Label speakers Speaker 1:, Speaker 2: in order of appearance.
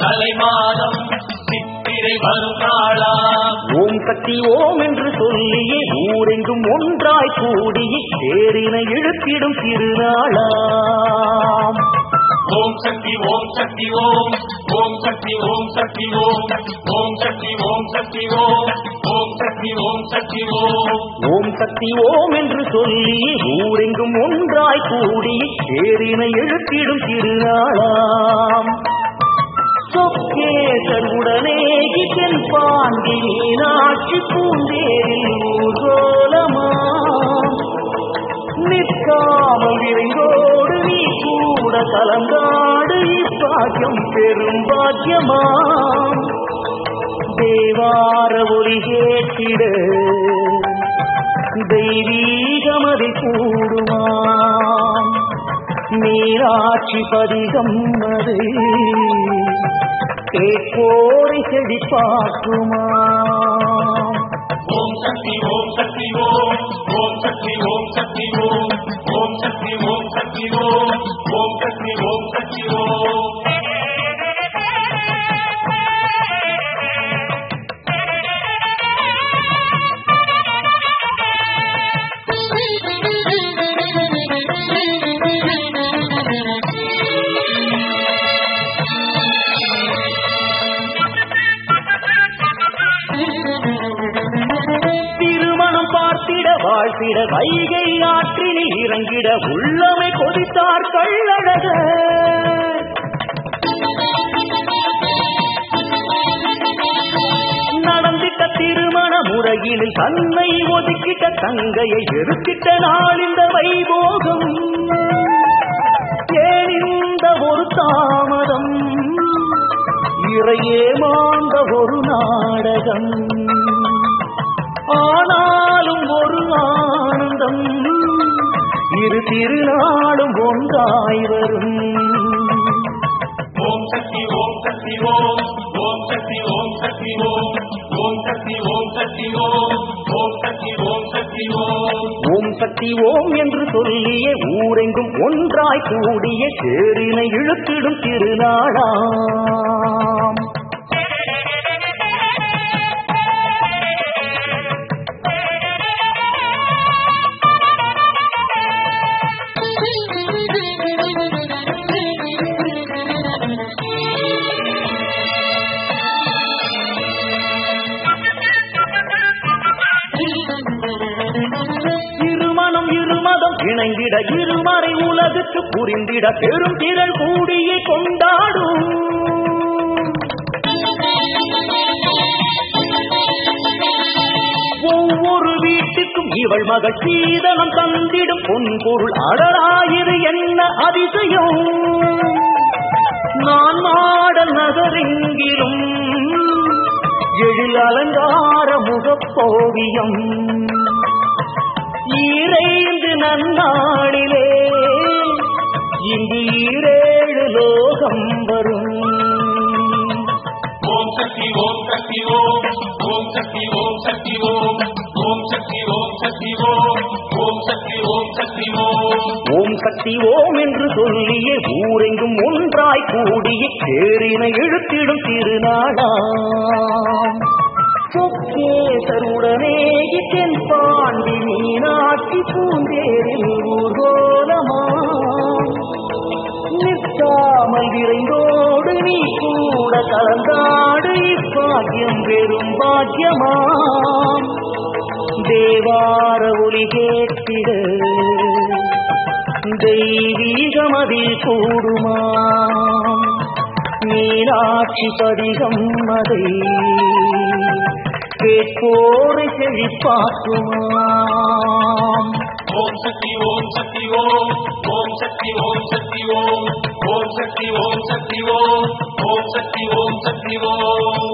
Speaker 1: அலைமாதம் சித்திரை வரும் நாளாம்
Speaker 2: ஓம் சக்தி ஓம் என்று சொல்லியே ஊரெங்கும் ஒன்றாய் கூடியே தேரினை இழுத்திடும் திருநாளாம்
Speaker 1: ஓம் சக்தி ஓம் சக்தி ஓம் ஓம் சக்தி ஓம் சக்தி ஓம் ஓம் சக்தி ஓம் சக்தி ஓம் ஓம் சக்தி ஓம் சக்தி ஓம்
Speaker 2: ஓம் சக்தி ஓம் என்று சொல்லியே ஊரெங்கும் ஒன்றாய் கூடியே தேரினை இழுத்திடும் திருநாளாம் சொக்கேசருடனே தென் பாண்டி மீனாட்சி பூந்தேரில் ஊர்கோலமாம் நிற்காமல் விரைந்தோடு நீ கூட கலந்தாடு இப்பாக்கியம் பெரும் பாக்கியமாம் தேவார ஒலி கேட்டிட தெய்வீகமதி கூடுமாம் மீனாட்சி பதிகம் அது கேட்போரை செழிப்பாக்குமாம்
Speaker 1: ஓம் சக்தி ஓம் சக்தி ஓம் ஓம் சக்தி ஓம் சக்தி ஓம் ஓம் சக்தி ஓம் சக்தி ஓம் ஓம் சக்தி ஓம் சக்தி ஓம்
Speaker 2: திருமணம் பார்த்திட வாழ்த்திட வைகை ஆற்றினில் இறங்கிட உள்ளமை கொதித்தார் கள்ளழக நடந்திட்ட திருமண முறையில் தன்னை ஒதுக்கிட்ட தங்கையை எருக்கிட்ட நாள் இந்த வைபோகம் ஏன் இந்த ஒரு தாமதம் இறையே மாந்த ஒரு நாடகம் ஆனாலும் ஒரு ஆனந்தம் இரு திருநாளும் ஒன்றாய் வரும்
Speaker 1: ஓம் சக்தி ஓம் சக்தி ஓம் ஓம் சக்தி ஓம் சக்தி ஓம் ஓம் சக்தி ஓம் சக்தி ஓம் ஓம் சக்தி ஓம் சக்தி ஓம்
Speaker 2: ஓம் சக்தி ஓம் என்று சொல்லிய ஊரெங்கும் ஒன்றாய் கூடிய சேரினை இழுத்திடும் திருநாளாம் இருமனம் இருமதம் இணைந்திட இருமறை உலகுக்கு புரிந்திட பெரும் திரள் கூடியே கொண்டாடும் ஒவ்வொரு வீட்டுக்கும் இவள் மகள் சீதனம் தந்திடும் பொன் பொருள் அடராயிரு என்ன அதிசயம் நான் மாடல் நகரெங்கிலும் எழில் அலங்கார முகப்போவியம் ஈரைந்து நன்னாளிலே இங்கு ஈரேழு லோகம் வரும்
Speaker 1: ஓம் சக்தி ஓம் சக்தி ஓம் ஓம் சக்தி ஓம் சக்தி ஓம் ஓம் சக்தி ஓம் சக்தி ஓம் ஓம் சக்தி ஓம் சக்தி ஓம்
Speaker 2: ஓம் சக்தி ஓம் என்று சொல்லிய ஊரெங்கும் ஒன்றாய் கூடிய தேரினை இழுத்திடும் திருநாளாம் சொக்கேசருடனே தென் பாண்டி மீனாட்சி பூந்தேரில் ஊர்கோலமாம் நிற்காமல் விரைந்தோடு நீ கூட கலந்தாடு இப்பாக்கியம் பெரும் பாக்கியமாம் தேவார ஒலி கேட்டிட தெய்வீகமதில் கூடுமாம் மீனாட்சி பதிகம் அதை கேட்போரை செழிப்பாக்குமாம்
Speaker 1: ஓம் சக்தி ஓம் சக்தி ஓம் ஓம் சக்தி ஓம் சக்தி ஓம் ஓம் சக்தி ஓம் சக்தி ஓம் ஓம் சக்தி ஓம் சக்தி ஓம்